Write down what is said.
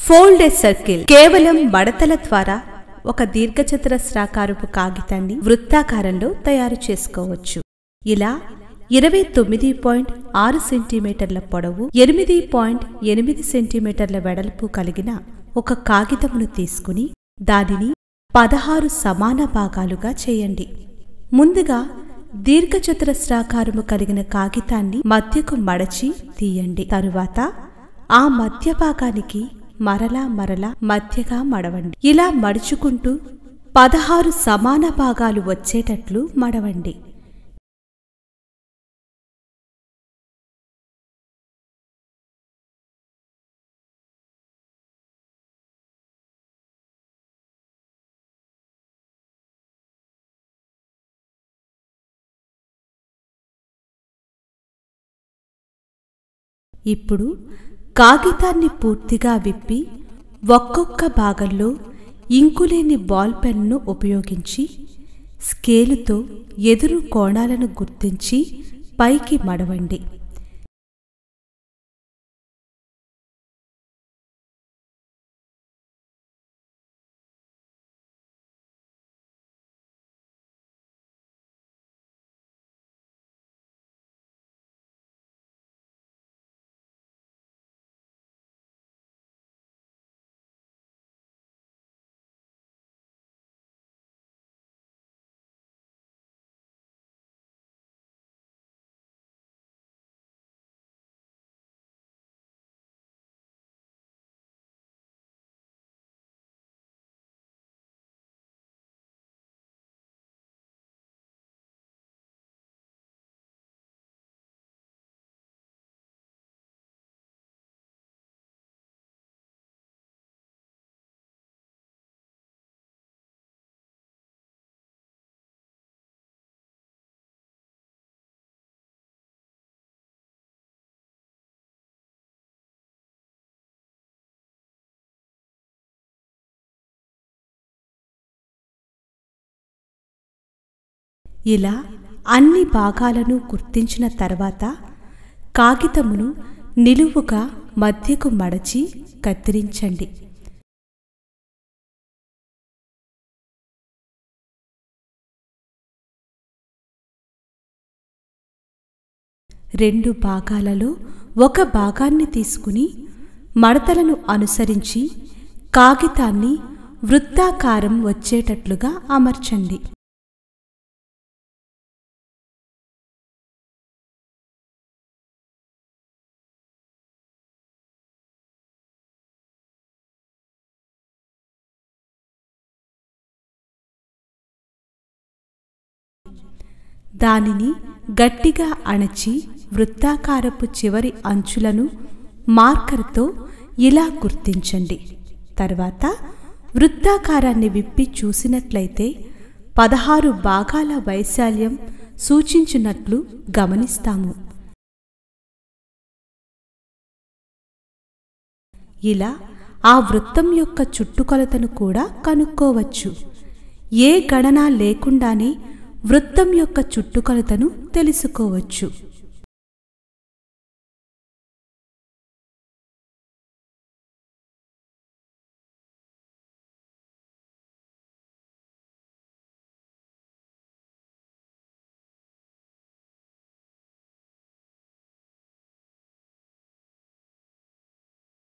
fold a circle కేవలం మడతల ద్వారా ఒక దీర్ఘచతురస్రాకారపు కాగితాన్ని వృత్తాకారంలో తయారు చేసుకోవచ్చు ఇలా ఇరవై తొమ్మిది పాయింట్ ఆరు సెంటీమీటర్ల పొడవు ఎనిమిది పాయింట్ ఎనిమిది సెంటీమీటర్ల వెడల్పు కలిగిన ఒక కాగితమును తీసుకుని దానిని పదహారు సమాన భాగాలుగా చేయండి ముందుగా దీర్ఘచతురస్రాకారము కలిగిన కాగితాన్ని మధ్యకు మడచి తీయండి తరువాత ఆ మధ్య భాగానికి మరలా మరలా మధ్యగా మడవండి ఇలా మడుచుకుంటూ పదహారు సమాన భాగాలు వచ్చేటట్లు మడవండి ఇప్పుడు కాగితాన్ని పూర్తిగా విప్పి ఒక్కొక్క భాగంలో ఇంకులేని బాల్ పెన్ను ఉపయోగించి స్కేలుతో ఎదురు కోణాలను గుర్తించి పైకి మడవండి ఇలా అన్ని భాగాలను గుర్తించిన తర్వాత కాగితమును నిలువుగా మధ్యకు మడచి కత్తిరించండి రెండు భాగాలలో ఒక భాగాన్ని తీసుకుని మడతలను అనుసరించి కాగితాన్ని వృత్తాకారం వచ్చేటట్లుగా అమర్చండి దానిని గట్టిగా అణచి వృత్తాకారపు చివరి అంచులను మార్కర్తో ఇలా గుర్తించండి తర్వాత వృత్తాకారాన్ని విప్పి చూసినట్లయితే పదహారు భాగాల వైశాల్యం సూచించినట్లు గమనిస్తాము ఇలా ఆ వృత్తం యొక్క చుట్టుకొలతను కూడా కనుక్కోవచ్చు ఏ గణన లేకుండానే వృత్తం యొక్క చుట్టుకొలతను తెలుసుకోవచ్చు